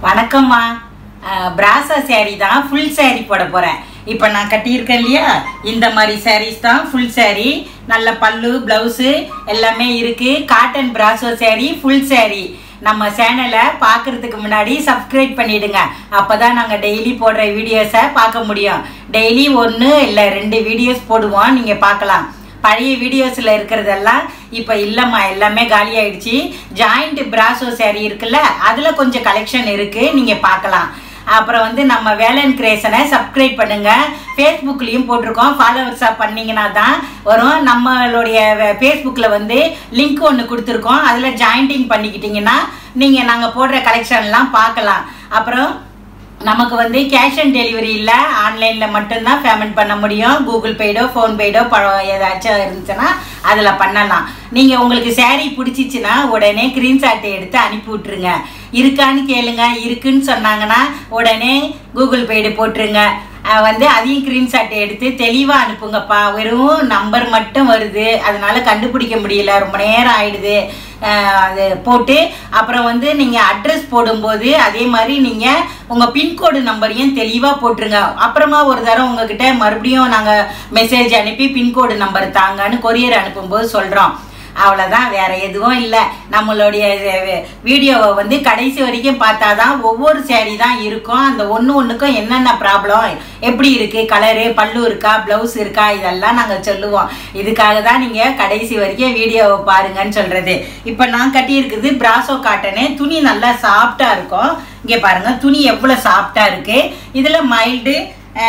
வணக்கம்மா பிராசா saree தான் ஃபுல் saree போட போகிறேன் இப்போ நான் கட்டியிருக்கேன் இல்லையா இந்த மாதிரி sarees தான் ஃபுல் saree நல்ல பல்லு ப்ளவுஸு எல்லாமே இருக்குது காட்டன் பிராசோ saree ஃபுல் saree நம்ம சேனலை பார்க்குறதுக்கு முன்னாடி சப்ஸ்கிரைப் பண்ணிடுங்க அப்போ தான் நாங்கள் டெய்லி போடுற வீடியோஸை பார்க்க முடியும் டெய்லி ஒன்று இல்லை ரெண்டு வீடியோஸ் போடுவோம் நீங்கள் பார்க்கலாம் பழைய வீடியோஸில் இருக்கிறதெல்லாம் இப்போ இல்லைம்மா எல்லாமே காலி ஆயிடுச்சு ஜாயிண்ட் பிராசோ saree இருக்குல்ல அதில் கொஞ்சம் கலெக்ஷன் இருக்குது நீங்கள் பார்க்கலாம் அப்புறம் வந்து நம்ம வேலன் கிரேசனை சப்ஸ்கிரைப் பண்ணுங்க ஃபேஸ்புக்லேயும் போட்டிருக்கோம் ஃபாலோவர்ஸாக பண்ணீங்கன்னா தான் வரும் நம்மளுடைய ஃபேஸ்புக்கில் வந்து லிங்க் ஒன்று கொடுத்துருக்கோம் அதில் ஜாயிண்டிங் பண்ணிக்கிட்டிங்கன்னா நீங்கள் நாங்கள் போடுற கலெக்ஷன்லாம் பார்க்கலாம் அப்புறம் நமக்கு வந்து கேஷ் ஆன் டெலிவரி இல்லை ஆன்லைனில் மட்டும்தான் பேமெண்ட் பண்ண முடியும் கூகுள் பேடோ ஃபோன்பேடோ பழம் ஏதாச்சும் இருந்துச்சுன்னா அதில் பண்ணலாம் நீங்கள் உங்களுக்கு saree பிடிச்சிச்சின்னா உடனே ஸ்க்ரீன்ஷாட் எடுத்து அனுப்பி விட்ருங்க இருக்கான்னு கேளுங்க இருக்குன்னு சொன்னாங்கன்னா உடனே கூகுள் பேடு போட்டுருங்க அஹ் வந்து அதையும் ஸ்க்ரீன்ஷாட் எடுத்து தெளிவாக அனுப்புங்கப்பா வெறும் நம்பர் மட்டும் வருது அதனால கண்டுபிடிக்க முடியல ரொம்ப நேரம் ஆயிடுது அஹ் அது போட்டு அப்புறம் வந்து நீங்கள் அட்ரஸ் போடும்போது அதே மாதிரி நீங்கள் உங்கள் பின்கோடு நம்பரையும் தெளிவாக போட்டுருங்க அப்புறமா ஒரு தடவை உங்ககிட்ட மறுபடியும் நாங்கள் மெசேஜ் அனுப்பி பின்கோடு நம்பர் தாங்கன்னு கொரியர் அனுப்பும்போது சொல்கிறோம் அவ்வளோதான் வேற எதுவும் இல்லை நம்மளுடைய வீடியோவை வந்து கடைசி வரைக்கும் பார்த்தாதான் ஒவ்வொரு சேரீ தான் இருக்கும் அந்த ஒன்று ஒன்றுக்கும் என்னென்ன ப்ராப்ளம் எப்படி இருக்கு கலரு பல்லு இருக்கா ப்ளவுஸ் இருக்கா இதெல்லாம் நாங்கள் சொல்லுவோம் இதுக்காக தான் நீங்கள் கடைசி வரைக்கும் வீடியோவை பாருங்கன்னு சொல்கிறது இப்போ நான் கட்டியிருக்குது பிராசோ காட்டனு துணி நல்லா சாஃப்டாக இருக்கும் இங்கே பாருங்க துணி எவ்வளோ சாஃப்டாக இருக்கு இதில் மைல்டு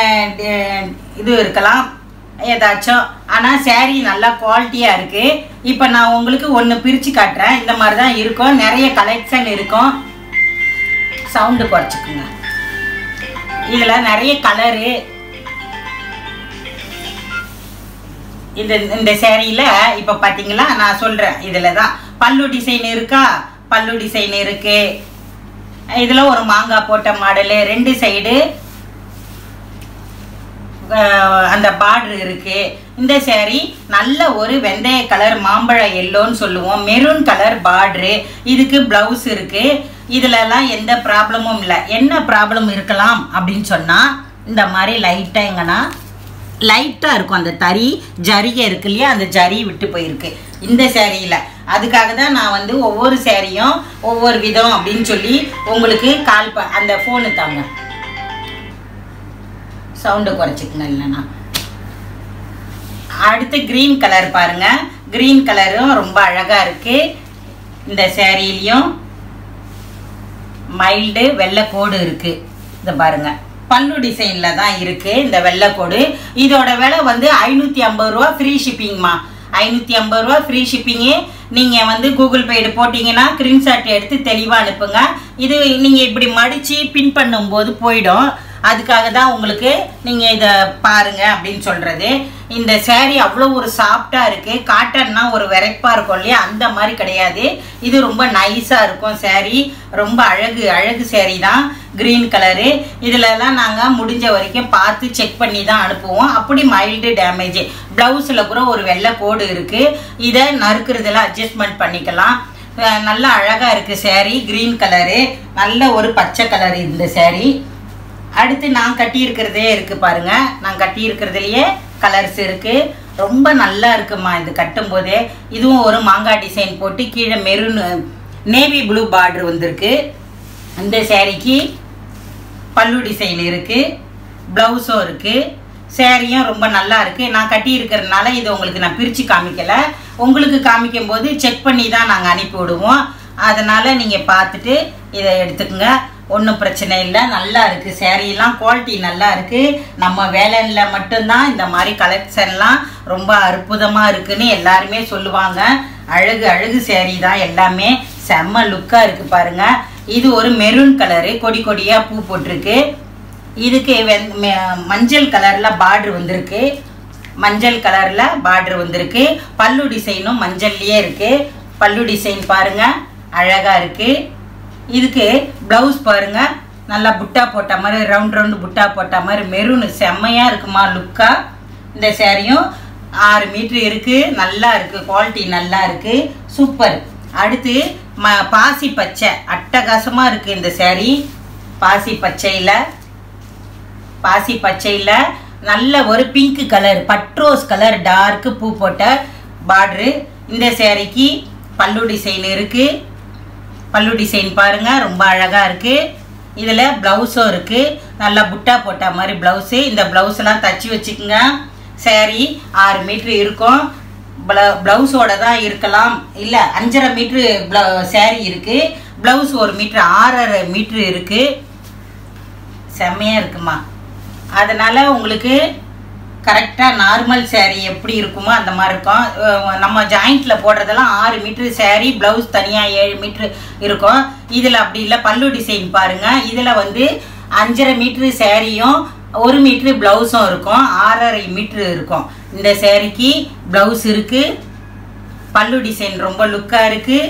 இது இருக்கலாம் ஏதாச்சும் ஆனால் saree நல்லா குவாலிட்டியாக இருக்குது இப்போ நான் உங்களுக்கு ஒன்று பிரித்து காட்டுறேன் இந்த மாதிரி தான் இருக்கும் நிறைய கலெக்ஷன் இருக்கும் சவுண்டு குறைச்சிக்குங்க இதில் நிறைய கலரு இந்த இந்த சேரீல இப்போ பார்த்தீங்களா நான் சொல்கிறேன் இதில் தான் பல்லு டிசைன் இருக்கா பல்லு டிசைன் இருக்கு இதில் ஒரு மாங்காய் போட்ட மாடலு ரெண்டு சைடு அஹ் அந்த பார்டர் இருக்கு இந்த saree நல்ல ஒரு வெந்தய கலர் மாம்பழ எல்லோன்னு சொல்லுவோம் மெரூன் கலர் பார்டரு இதுக்கு பிளவுஸ் இருக்கு இதுலலாம் எந்த ப்ராப்ளமும் இல்லை என்ன ப்ராப்ளம் இருக்கலாம் அப்படின்னு சொன்னால் இந்த மாதிரி லைட்டாக எங்கன்னா லைட்டாக இருக்கும் அந்த தறி ஜரிகை இருக்கு இல்லையா அந்த ஜரி விட்டு போயிருக்கு இந்த சேரீயில் அதுக்காக தான் நான் வந்து ஒவ்வொரு சேரீயும் ஒவ்வொரு விதம் அப்படின்னு சொல்லி உங்களுக்கு கால் ப அந்த ஃபோனு தாங்க சவுண்டு குறைச்சிக்கணும் இல்லைன்னா அடுத்து க்ரீன் கலர் பாருங்க க்ரீன் கலரும் ரொம்ப அழகா இருக்கு இந்த சேரீலையும் மைல்டு வெள்ளைக்கோடு இருக்கு இதை பாருங்க பல்லு டிசைன்ல தான் இருக்கு இந்த வெள்ளைக்கோடு இதோட விலை வந்து ஐநூற்றி ஐம்பது ரூபா ஃப்ரீ ஷிப்பிங்மா ஐநூற்றி ஐம்பது ரூபா ஃப்ரீ ஷிப்பிங்கு நீங்கள் வந்து கூகுள் பேடு போட்டிங்கன்னா ஸ்க்ரீன்ஷாட் எடுத்து தெளிவாக அனுப்புங்க இது நீங்கள் இப்படி மடித்து பின் பண்ணும்போது போயிடும் அதுக்காக தான் உங்களுக்கு நீங்கள் இதை பாருங்க அப்படின்னு சொல்கிறது இந்த saree அவ்வளோ ஒரு சாஃப்டாக இருக்குது காட்டன்னா ஒரு விரைப்பாக இருக்கும் இல்லையா அந்த மாதிரி கிடையாது இது ரொம்ப நைஸாக இருக்கும் saree ரொம்ப அழகு அழகு saree தான் க்ரீன் கலரு இதிலலாம் நாங்கள் முடிஞ்ச வரைக்கும் பார்த்து செக் பண்ணி தான் அனுப்புவோம் அப்படி மைல்டு டேமேஜ் ப்ளவுஸில் கூட ஒரு வெள்ளை கோடு இருக்குது இதை நறுக்கிறதுல அட்ஜஸ்ட்மெண்ட் பண்ணிக்கலாம் அஹ் நல்லா அழகாக இருக்குது saree க்ரீன் கலரு நல்ல ஒரு பச்சை கலர் இந்த saree அடுத்து நான் கட்டியிருக்கிறதே இருக்கு பாருங்க நான் கட்டியிருக்கிறதுலையே கலர்ஸ் இருக்கு ரொம்ப நல்லா இருக்குமா இது கட்டும்போதே இதுவும் ஒரு மாங்காய் டிசைன் போட்டு கீழே மெரூன் நேவி ப்ளூ பார்டர் வந்திருக்கு இந்த சேரீக்கு பல்லு டிசைன் இருக்கு ப்ளவுஸும் இருக்கு சேரீயும் ரொம்ப நல்லா இருக்கு நான் கட்டி இருக்கிறதுனால இதை உங்களுக்கு நான் பிரித்து காமிக்கல உங்களுக்கு காமிக்கும் போது செக் பண்ணி தான் நாங்கள் அனுப்பி விடுவோம் அதனால நீங்கள் பார்த்துட்டு இதை எடுத்துக்கோங்க ஒன்றும் பிரச்சனை இல்லை நல்லா இருக்கு சேரீலாம் குவாலிட்டி நல்லா இருக்கு நம்ம வேலனில் மட்டும்தான் இந்த மாதிரி கலெக்ஷன்லாம் ரொம்ப அற்புதமாக இருக்குன்னு எல்லாருமே சொல்லுவாங்க அழகு அழகு சேரீ தான் எல்லாமே செம்ம லுக்காக இருக்கு பாருங்க இது ஒரு மெரூன் கலரு கொடி கொடியாக பூ போட்டிருக்கு இதுக்கு வெந் மெ- மஞ்சள் கலரில் பார்டர் வந்திருக்கு மஞ்சள் கலரில் பார்டர் வந்திருக்கு பல்லு டிசைனும் மஞ்சள்லேயே இருக்கு பல்லு டிசைன் பாருங்க அழகா இருக்கு இதுக்கு ப்ளவுஸ் பாருங்க நல்லா புட்டா போட்ட மாதிரி ரவுண்ட் ரவுண்டு புட்டா போட்ட மாதிரி மெரூன் செம்மையா இருக்குமா லுக்கா இந்த சேரீயும் ஆறு மீட்ரு இருக்கு நல்லா இருக்கு குவாலிட்டி நல்லா இருக்கு சூப்பர் அடுத்து ம பாசி பச்சை அட்டகாசமா இருக்கு இந்த saree பாசி பச்சையில் பாசி பச்சையில் நல்ல ஒரு பிங்க் கலர் பட்ரோஸ் கலர் டார்க்கு பூ போட்ட பார்ட்ரு இந்த சேரீக்கு பல்லு டிசைன் இருக்குது பல்லு டிசைன் பாருங்கள் ரொம்ப அழகாக இருக்குது இதில் ப்ளவுஸும் இருக்குது நல்லா புட்டா போட்ட மாதிரி ப்ளவுஸு இந்த ப்ளவுஸ்லாம் தச்சு வச்சுக்கோங்க சேரீ ஆறு மீட்ரு இருக்கும் ப்ள ப்ளவுஸோட தான் இருக்கலாம் இல்லை அஞ்சரை மீட்ரு ப்ள சேரீ இருக்குது ப்ளவுஸ் ஒரு மீட்ரு ஆறரை மீட்ரு இருக்குது செம்மையாக இருக்குமா அதனால் உங்களுக்கு கரெக்டாக நார்மல் சேரீ எப்படி இருக்குமோ அந்த மாதிரி இருக்கும் அஹ் நம்ம ஜாயிண்ட்டில் போடுறதெல்லாம் ஆறு மீட்ரு சேரீ ப்ளவுஸ் தனியாக ஏழு மீட்ரு இருக்கும் இதில் அப்படி இல்லை பல்லு டிசைன் பாருங்கள் இதில் வந்து அஞ்சரை மீட்ரு சேரீயும் ஒரு மீட்ரு ப்ளவுஸும் இருக்கும் ஆறரை மீட்ரு இருக்கும் இந்த சேரீக்கு ப்ளவுஸ் இருக்குது பல்லு டிசைன் ரொம்ப லுக்காக இருக்குது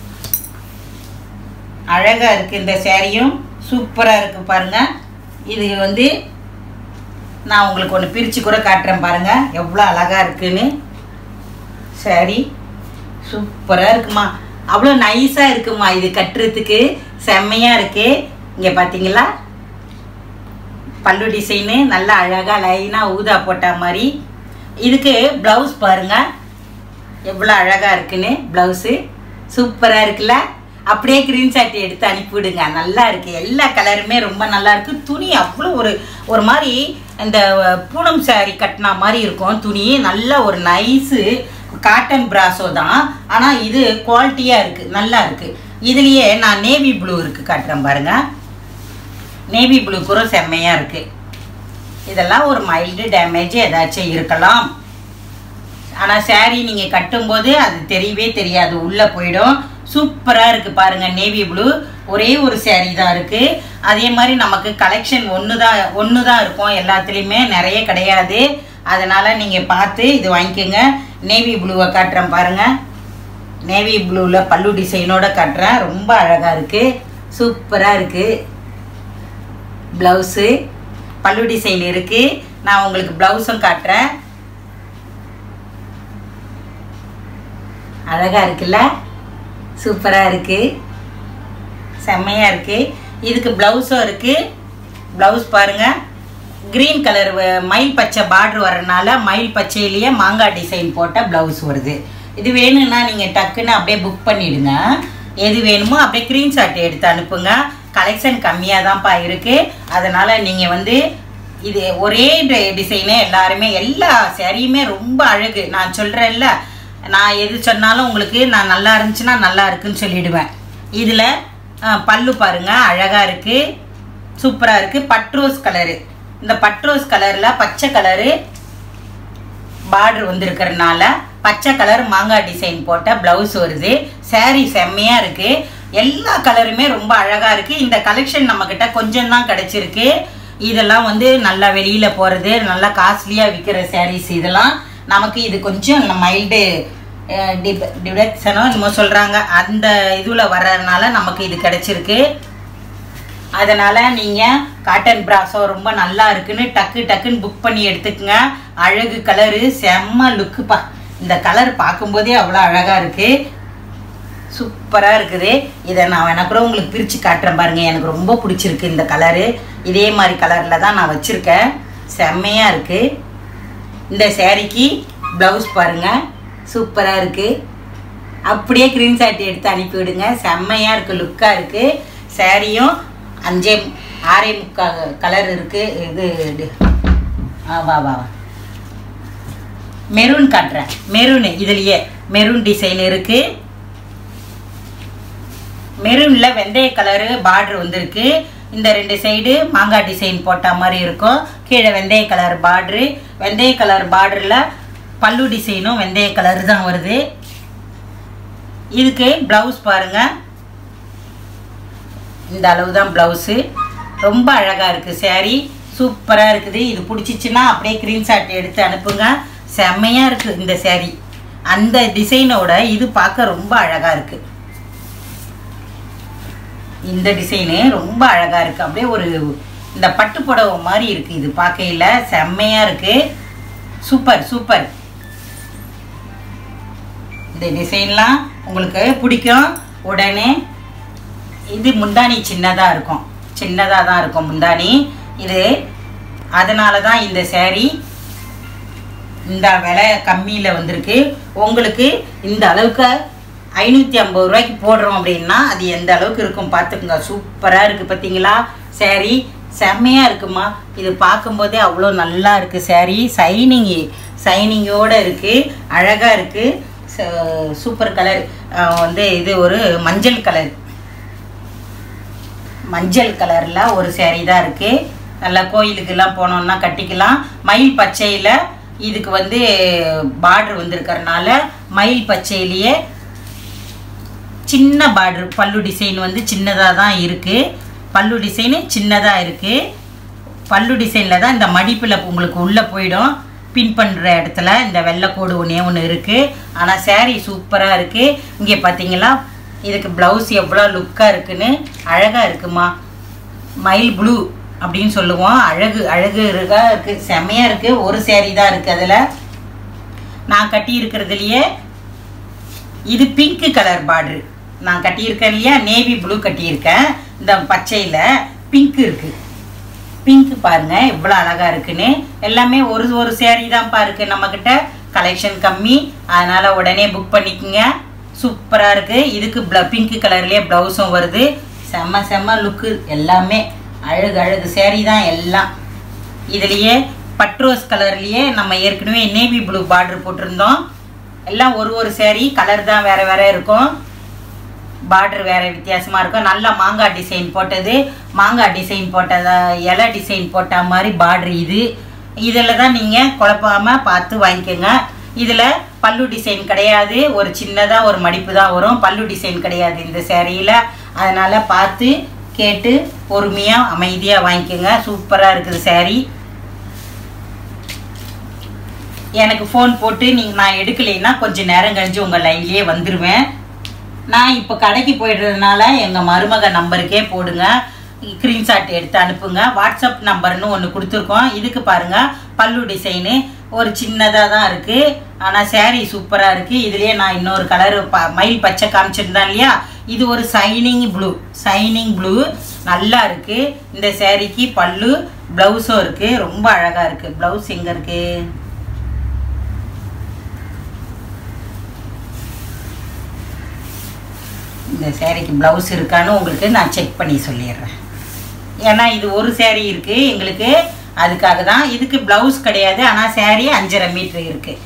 அழகாக இருக்குது இந்த சேரீயும் சூப்பராக இருக்குது பாருங்கள் இது வந்து நான் உங்களுக்கு ஒன்று பிரித்து கூட காட்டுறேன் பாருங்கள் எவ்வளோ அழகாக இருக்குன்னு சரி சூப்பராக இருக்குமா அவ்வளோ நைஸாக இருக்குமா இது கட்டுறதுக்கு செம்மையாக இருக்குது இங்கே பார்த்தீங்களா பல்லு டிசைனு நல்லா அழகாக லைனாக ஊதா போட்ட மாதிரி இதுக்கு ப்ளவுஸ் பாருங்கள் எவ்வளோ அழகாக இருக்குன்னு ப்ளவுஸு சூப்பராக இருக்குல்ல அப்படியே ஸ்க்ரீன்ஷாட் எடுத்து அனுப்பிவிடுங்க நல்லா இருக்கு எல்லா கலருமே ரொம்ப நல்லா இருக்கு துணி அவ்வளோ ஒரு ஒரு மாதிரி இந்த பூனம் சாரி கட்டினா மாதிரி இருக்கும் துணி நல்ல ஒரு நைஸு காட்டன் பிராசோ தான் ஆனால் இது குவாலிட்டியாக இருக்குது நல்லா இருக்குது இதுலேயே நான் நேவி ப்ளூ இருக்குது காட்டுறேன் பாருங்கள் நேவி ப்ளூ கூட செம்மையாக இருக்குது இதெல்லாம் ஒரு மைல்டு டேமேஜ் ஏதாச்சும் இருக்கலாம் ஆனால் saree நீங்கள் கட்டும்போது அது தெரியவே தெரியாது உள்ளே போயிடும் சூப்பராக இருக்குது பாருங்கள் நேவி ப்ளூ ஒரே ஒரு saree தான் இருக்குது அதே மாதிரி நமக்கு கலெக்ஷன் ஒன்று தான் ஒன்று தான் இருக்கும் எல்லாத்துலேயுமே நிறைய கிடையாது அதனால் நீங்கள் பார்த்து இது வாங்கிக்கோங்க நேவி ப்ளூவை காட்டுறேன் பாருங்கள் நேவி ப்ளூவில் பல்லு டிசைனோட காட்டுறேன் ரொம்ப அழகாக இருக்குது சூப்பராக இருக்குது ப்ளவுஸு பல்லு டிசைன் இருக்குது நான் உங்களுக்கு ப்ளவுஸும் காட்டுறேன் அழகாக இருக்குல்ல சூப்பராக இருக்குது செம்மையாக இருக்குது இதுக்கு ப்ளவுஸும் இருக்குது ப்ளவுஸ் பாருங்கள் க்ரீன் கலர் மயில் பச்சை பார்டர் வரனால மயில் பச்சையிலேயே மாங்காய் டிசைன் போட்ட ப்ளவுஸ் வருது இது வேணும்னா நீங்கள் டக்குன்னு அப்படியே புக் பண்ணிவிடுங்க எது வேணுமோ அப்படியே ஸ்க்ரீன்ஷாட் எடுத்து அனுப்புங்க கலெக்ஷன் கம்மியாக தான்ப்பா இருக்குது அதனால் நீங்கள் வந்து இது ஒரே டிசைனே எல்லாருமே எல்லா சாரியுமே ரொம்ப அழகு நான் சொல்கிறேன்ல நான் எது சொன்னாலும் உங்களுக்கு நான் நல்லா இருந்துச்சுன்னா நல்லா இருக்குன்னு சொல்லிடுவேன் இதில் பல்லு பாருங்க அழகாக இருக்குது சூப்பராக இருக்குது பட்ரோஸ் கலரு இந்த பட்ரோஸ் கலரில் பச்சை கலரு பார்டர் வந்திருக்கிறதுனால பச்சை கலர் மாங்காய் டிசைன் போட்ட ப்ளவுஸ் வருது saree செம்மையாக இருக்குது எல்லா கலருமே ரொம்ப அழகாக இருக்குது இந்த கலெக்ஷன் நம்மக்கிட்ட கொஞ்சம் தான் கிடச்சிருக்கு இதெல்லாம் வந்து நல்லா வெளியில் போகிறது நல்லா காஸ்ட்லியாக விற்கிற sarees இதெல்லாம் நமக்கு இது கொஞ்சம் மைல்டு டிடக்ஷனோ என்னமோ சொல்கிறாங்க அந்த இதில் வர்றதுனால நமக்கு இது கிடச்சிருக்கு அதனால் நீங்கள் காட்டன் பிராஸோ ரொம்ப நல்லா இருக்குன்னு டக்கு டக்குன்னு புக் பண்ணி எடுத்துக்கங்க அழகு கலரு செம்ம லுக்குப்பா இந்த கலர் பார்க்கும்போதே அவ்வளோ அழகாக இருக்குது சூப்பராக இருக்குது இதை நான் வேணா கூட உங்களுக்கு பிரித்து காட்டுறேன் பாருங்கள் எனக்கு ரொம்ப பிடிச்சிருக்கு இந்த கலரு இதே மாதிரி கலரில் தான் நான் வச்சுருக்கேன் செம்மையாக இருக்குது இந்த சேரீக்கு ப்ளவுஸ் பாருங்கள் சூப்பராக இருக்குது அப்படியே ஸ்க்ரீன்ஷாட் எடுத்து அனுப்பிவிடுங்க செம்மையாக இருக்குது லுக்காக இருக்குது சேரீயும் அஞ்சே ஆறே முக்கா கலர் இருக்குது இது இது- ஆ வா வா வா மெரூன் காட்டுறேன் மெரூன் இதுலேயே மெரூன் டிசைன் இருக்குது மெரூனில் வெந்தய கலரு பார்டர் வந்திருக்கு இந்த ரெண்டு சைடு மாங்காய் டிசைன் போட்ட மாதிரி இருக்கும் கீழே வெந்தய கலர் பார்டரு வெந்தய கலர் பார்டரில் பல்லு டிசைனும் வெந்தய கலர் தான் வருது இதுக்கு ப்ளவுஸ் பாருங்கள் இந்த அளவு தான் ப்ளவுஸு ரொம்ப அழகாக இருக்குது saree சூப்பராக இருக்குது இது பிடிச்சிச்சின்னா அப்படியே ஸ்க்ரீன்ஷாட் எடுத்து அனுப்புங்க செம்மையாக இருக்குது இந்த saree அந்த டிசைனோட இது பார்க்க ரொம்ப அழகாக இருக்குது இந்த டிசைனு ரொம்ப அழகாக இருக்குது அப்படியே ஒரு இந்த பட்டு புடவை மாதிரி இருக்குது இது பார்க்கையில் செம்மையாக இருக்குது சூப்பர் சூப்பர் இந்த டிசைன்லாம் உங்களுக்கு பிடிக்கும் உடனே இது முந்தானி சின்னதாக இருக்கும் சின்னதாக தான் இருக்கும் முந்தானி இது அதனால தான் இந்த saree இந்த விலை கம்மியில் வந்திருக்கு உங்களுக்கு இந்த அளவுக்கு ஐநூற்றி ஐம்பது ரூபாய்க்கு போடுறோம் அப்படின்னா அது எந்த அளவுக்கு இருக்கும் பார்த்துக்குங்க சூப்பராக இருக்குது பார்த்தீங்களா saree செம்மையாக இருக்குமா இது பார்க்கும்போதே அவ்வளோ நல்லா இருக்குது saree சைனிங்கு சைனிங்கோடு இருக்குது அழகாக இருக்குது சூப்பர் கலர் வந்து இது ஒரு மஞ்சள் கலர் மஞ்சள் கலரில் ஒரு saree தான் இருக்குது நல்லா கோயிலுக்கெல்லாம் போனோம்னா கட்டிக்கலாம் மயில் பச்சையில் இதுக்கு வந்து பார்டர் வந்திருக்கறனால மயில் பச்சையிலேயே சின்ன பார்டர் பல்லு டிசைன் வந்து சின்னதாக தான் இருக்குது பல்லு டிசைனு சின்னதாக இருக்குது பல்லு டிசைனில் தான் இந்த மடிப்பில் உங்களுக்கு உள்ளே போயிடும் பின் பண்ணுற இடத்துல இந்த வெள்ளைக்கோடு ஒன்றே ஒன்று இருக்குது ஆனால் saree சூப்பராக இருக்குது இங்கே பார்த்தீங்களா இதுக்கு ப்ளவுஸ் எவ்வளோ லுக்காக இருக்குன்னு அழகாக இருக்குமா மயில் ப்ளூ அப்படின்னு சொல்லுவோம் அழகு அழகு இருக்கா இருக்குது செம்மையாக இருக்குது ஒரு saree தான் இருக்குது அதில் நான் கட்டி இருக்கிறதுலையே இது பிங்க் கலர் பார்டரு நான் கட்டியிருக்கேன் இல்லையா நேவி ப்ளூ கட்டியிருக்கேன் இந்த பச்சையில் பிங்க் இருக்குது பிங்க் பாருங்க எவ்வளோ அழகா இருக்குன்னு எல்லாமே ஒரு ஒரு சேரீ தான்ப்பா இருக்கு நம்மக்கிட்ட கலெக்ஷன் கம்மி அதனால உடனே புக் பண்ணிக்கோங்க சூப்பராக இருக்கு இதுக்கு ப்ள பிங்க் கலர்லேயே ப்ளவுஸும் வருது செம்ம செம்ம லுக்கு எல்லாமே அழகு அழகு சேரீ தான் எல்லாம் இதுலேயே பட்ரோஸ் கலர்லேயே நம்ம ஏற்கனவே நேவி ப்ளூ பார்டர் போட்டிருந்தோம் எல்லாம் ஒரு ஒரு சேரீ கலர் தான் வேற வேற இருக்கும் பார்டர் வேற வித்தியாசமா இருக்கும் நல்ல மாங்காய் டிசைன் போட்டது மாங்காய் டிசைன் போட்டதா இலை டிசைன் போட்ட மாதிரி பார்டர் இது இதில் தான் நீங்கள் குழப்பாம பார்த்து வாங்கிக்கோங்க இதில் பல்லு டிசைன் கிடையாது ஒரு சின்னதாக ஒரு மடிப்பு தான் வரும் பல்லு டிசைன் கிடையாது இந்த சேரீயில் அதனால் பார்த்து கேட்டு பொறுமையாக அமைதியாக வாங்கிக்கோங்க சூப்பராக இருக்குது saree எனக்கு ஃபோன் போட்டு நீங்கள் நான் எடுக்கலைன்னா கொஞ்சம் நேரம் கழிஞ்சு உங்கள் லைன்லேயே வந்துடுவேன் நான் இப்போ கடைக்கு போயிடுறதுனால எங்கள் மருமக நம்பருக்கே போடுங்க ஸ்க்ரீன்ஷாட் எடுத்து அனுப்புங்க வாட்ஸ்அப் நம்பர்னு ஒன்று கொடுத்துருக்கோம் இதுக்கு பாருங்கள் பல்லு டிசைனு ஒரு சின்னதாக தான் இருக்குது ஆனால் saree சூப்பராக இருக்குது இதுலேயே நான் இன்னொரு கலர் ப மயில் பச்சை காமிச்சிருந்தேன் இல்லையா இது ஒரு சைனிங் ப்ளூ சைனிங் ப்ளூ நல்லா இருக்குது இந்த சேரீக்கு பல்லு ப்ளவுஸும் இருக்குது ரொம்ப அழகாக இருக்குது ப்ளவுஸ் எங்கே இருக்குது இந்த சேரீக்கு ப்ளவுஸ் இருக்கான்னு உங்களுக்கு நான் செக் பண்ணி சொல்லிடுறேன் ஏன்னா இது ஒரு சேரீ இருக்குது எங்களுக்கு அதுக்காக தான் இதுக்கு ப்ளவுஸ் கிடையாது ஆனால் சேரீ அஞ்சரை மீட்ரு இருக்குது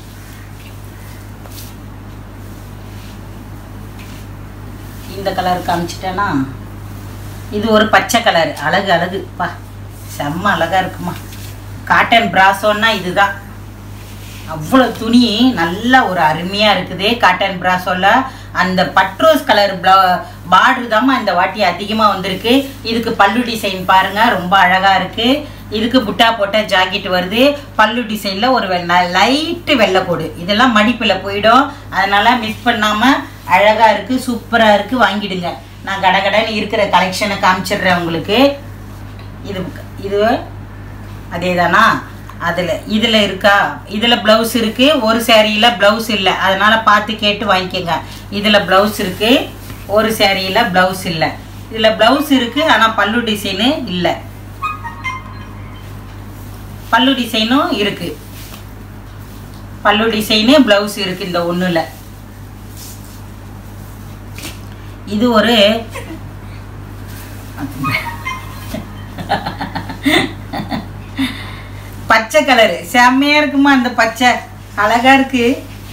இந்த கலர் காமிச்சிட்டேன்னா இது ஒரு பச்சை கலர் அழகு அழகு பா செம்ம அழகா இருக்குமா காட்டன் பிராசோன்னா இதுதான் அவ்வளோ துணி நல்ல ஒரு அருமையாக இருக்குது காட்டன் பிராசோல அந்த பட்ரோஸ் கலர் பார்டர் தாம்மா இந்த வாட்டி அதிகமாக வந்திருக்கு இதுக்கு பல்லு டிசைன் பாருங்க ரொம்ப அழகாக இருக்கு இதுக்கு புட்டா போட்ட ஜாக்கெட் வருது பல்லு டிசைனில் ஒரு லைட்டு வெள்ளைக்கோடு இதெல்லாம் மடிப்பில் போயிடும் அதனால மிஸ் பண்ணாமல் அழகாக இருக்குது சூப்பராக இருக்குது வாங்கிடுங்க நான் கடகடன்னு இருக்கிற கலெக்ஷனை காமிச்சிடுறேன் உங்களுக்கு இது இது அதே தானா அதில் இதில் இருக்கா இதில் ப்ளவுஸ் இருக்குது ஒரு சேரீயில் ப்ளவுஸ் இல்லை அதனால் பார்த்து கேட்டு வாங்கிக்கோங்க இதில் ப்ளவுஸ் இருக்குது ஒரு சேரீயில் ப்ளவுஸ் இல்லை இதில் ப்ளவுஸ் இருக்குது ஆனால் பல்லு டிசைனு இல்லை பல்லு டிசைனும் இருக்குது பல்லு டிசைனு ப்ளவுஸ் இருக்குது இந்த ஒன்றில் இது ஒரு பச்சை கலரு செம்மையா இருக்குமா அந்த பச்சை அழகா இருக்கு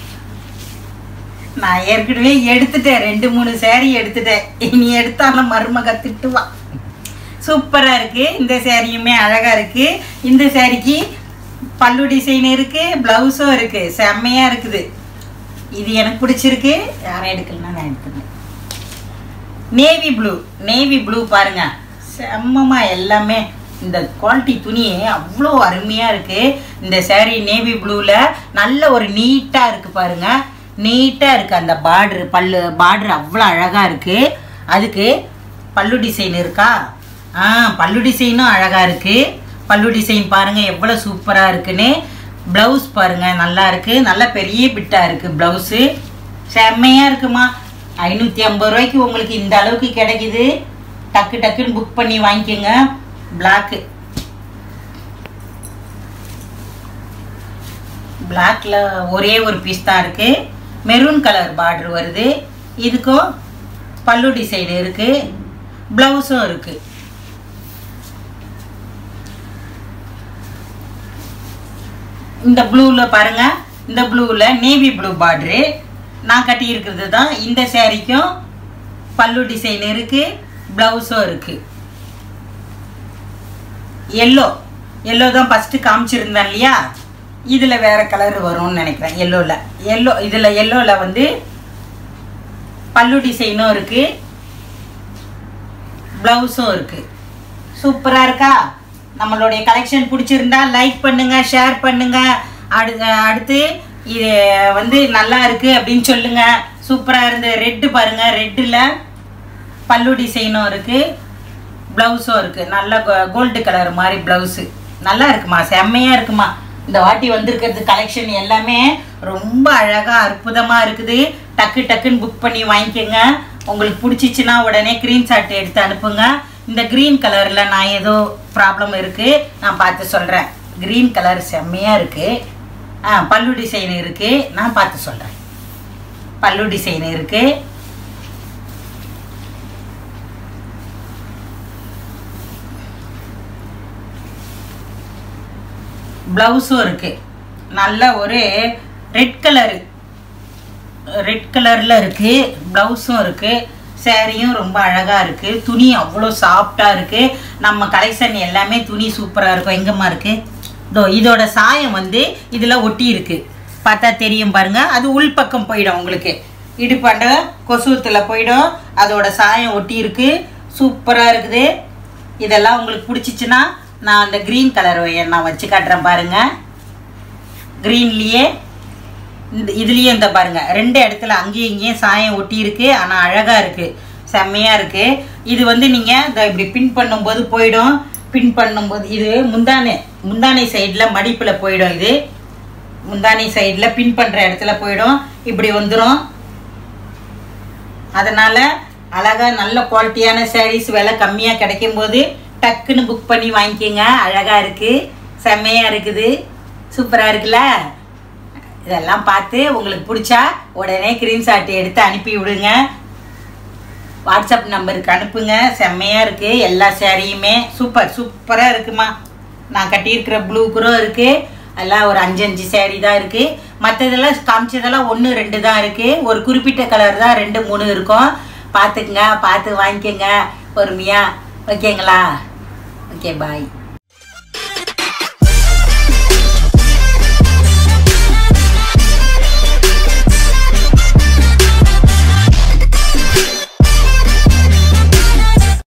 நான் ஏற்கனவே எடுத்துட்டேன் ரெண்டு மூணு saree எடுத்துட்டேன் இனி எடுத்தாலும் மருமக திட்டுவா சூப்பரா இருக்கு இந்த சேரீயுமே அழகா இருக்கு இந்த சேரீக்கு பல்லு டிசைன் இருக்கு பிளவுஸும் இருக்கு செம்மையா இருக்குது இது எனக்கு பிடிச்சிருக்கு யாரும் எடுக்கலன்னா நான் எடுத்துக்கிறேன் நேவி ப்ளூ நேவி ப்ளூ பாருங்க செம்மமா எல்லாமே இந்த குவாலிட்டி துணி அவ்வளோ அருமையாக இருக்குது இந்த saree நேவி ப்ளூவில் நல்ல ஒரு நீட்டாக இருக்குது பாருங்க நீட்டாக இருக்குது அந்த பார்ட்ரு பல்லு பார்ட்ரு அவ்வளோ அழகாக இருக்குது அதுக்கு பல்லு டிசைன் இருக்கா ஆ பல்லு டிசைனும் அழகாக இருக்குது பல்லு டிசைன் பாருங்கள் எவ்வளோ சூப்பராக இருக்குன்னு ப்ளவுஸ் பாருங்கள் நல்லா இருக்குது நல்ல பெரிய பிட்டாக இருக்குது ப்ளவுஸு செம்மையாக இருக்குமா ஐநூற்றி ஐம்பது ரூபாய்க்கு உங்களுக்கு இந்த அளவுக்கு கிடைக்குது டக்கு டக்குன்னு புக் பண்ணி வாங்கிக்கோங்க பிளாக்கு பிளாக்ல ஒரே ஒரு பீஸ் தான் இருக்கு மெரூன் கலர் பார்டர் வருது இதுக்கும் பல்லு டிசைன் இருக்கு ப்ளவுஸும் இருக்கு இந்த ப்ளூவில் பாருங்க இந்த ப்ளூவில் நேவி ப்ளூ பார்டரு நான் கட்டியிருக்கிறது தான் இந்த சேரீக்கும் பல்லு டிசைன் இருக்கு ப்ளவுஸும் இருக்கு எல்லோ எல்லோ தான் ஃபஸ்ட்டு காமிச்சிருந்தேன் இல்லையா இதில் வேற கலர் வரும்னு நினைக்கிறேன் எல்லோவில் எல்லோ இதில் எல்லோவில் வந்து பல்லு டிசைனும் இருக்கு ப்ளவுஸும் இருக்கு சூப்பராக இருக்கா நம்மளுடைய கலெக்ஷன் பிடிச்சிருந்தா லைக் பண்ணுங்க ஷேர் பண்ணுங்க அடு அடுத்து இது வந்து நல்லா இருக்கு அப்படின்னு சொல்லுங்க சூப்பராக இருந்து ரெட்டு பாருங்க ரெட்டில் பல்லு டிசைனும் இருக்கு ப்ளவுஸும் இருக்கு நல்ல கோல்டு கலர் மாதிரி ப்ளவுஸு நல்லா இருக்குமா செம்மையாக இருக்குமா இந்த வாட்டி வந்திருக்கிறது கலெக்ஷன் எல்லாமே ரொம்ப அழகாக அற்புதமாக இருக்குது டக்கு டக்குன்னு புக் பண்ணி வாங்கிக்கோங்க உங்களுக்கு பிடிச்சிச்சின்னா உடனே ஸ்க்ரீன்ஷாட் எடுத்து அனுப்புங்க இந்த க்ரீன் கலரில் நான் ஏதோ ப்ராப்ளம் இருக்குது நான் பார்த்து சொல்கிறேன் க்ரீன் கலர் செம்மையாக இருக்குது ஆ பல்லு டிசைன் இருக்குது நான் பார்த்து சொல்கிறேன் பல்லு டிசைன் இருக்குது ப்ளவுஸும் இருக்குது நல்ல ஒரு ரெட் கலரு ரெட் கலரில் இருக்குது ப்ளவுஸும் இருக்குது சேரீயும் ரொம்ப அழகாக இருக்குது துணி அவ்வளோ சாஃப்டாக இருக்குது நம்ம கலெக்ஷன் எல்லாமே துணி சூப்பராக இருக்கும் எங்கம்மா இருக்குது இதோ இதோட சாயம் வந்து இதில் ஒட்டி இருக்குது பார்த்தா தெரியும் பாருங்கள் அது உள் பக்கம் போயிடும் உங்களுக்கு இடுப்பாண்ட கொசுவத்தில் போயிடும் அதோட சாயம் ஒட்டி இருக்குது சூப்பராக இருக்குது இதெல்லாம் உங்களுக்கு பிடிச்சிச்சின்னா நான் அந்த க்ரீன் கலர் நான் வச்சு காட்டுறேன் பாருங்கள் க்ரீன்லேயே இந்த இதுலேயே இந்த பாருங்கள் ரெண்டு இடத்துல அங்கேயும் இங்கேயும் சாயம் ஒட்டி இருக்கு ஆனால் அழகாக இருக்குது செம்மையாக இருக்குது இது வந்து நீங்கள் இந்த இப்படி பின் பண்ணும்போது போயிடும் பின் பண்ணும்போது இது முந்தானை முந்தானை சைடில் மடிப்பில் போயிடும் இது முந்தானை சைடில் பின் பண்ணுற இடத்துல போயிடும் இப்படி வந்துடும் அதனால் அழகாக நல்ல குவாலிட்டியான சாரீஸ் விலை கம்மியாக கிடைக்கும் போது டக்குன்னு புக் பண்ணி வாங்கிக்கோங்க அழகாக இருக்குது செம்மையாக இருக்குது சூப்பராக இருக்குல்ல இதெல்லாம் பார்த்து உங்களுக்கு பிடிச்சா உடனே ஸ்க்ரீன்ஷாட் எடுத்து அனுப்பி விடுங்க வாட்ஸ்அப் நம்பருக்கு அனுப்புங்க செம்மையாக இருக்குது எல்லா சேரீயுமே சூப்பர் சூப்பராக இருக்குமா நான் கட்டியிருக்கிற ப்ளூ கூட இருக்குது எல்லாம் ஒரு அஞ்சு அஞ்சு சேரீ தான் இருக்குது மற்றதெல்லாம் காமிச்சதெல்லாம் ஒன்று ரெண்டு தான் இருக்குது ஒரு குறிப்பிட்ட கலர் தான் ரெண்டு மூணு இருக்கும் பார்த்துக்குங்க பார்த்து வாங்கிக்கோங்க பொறுமையாக ஓகேங்களா ஓகே பாய்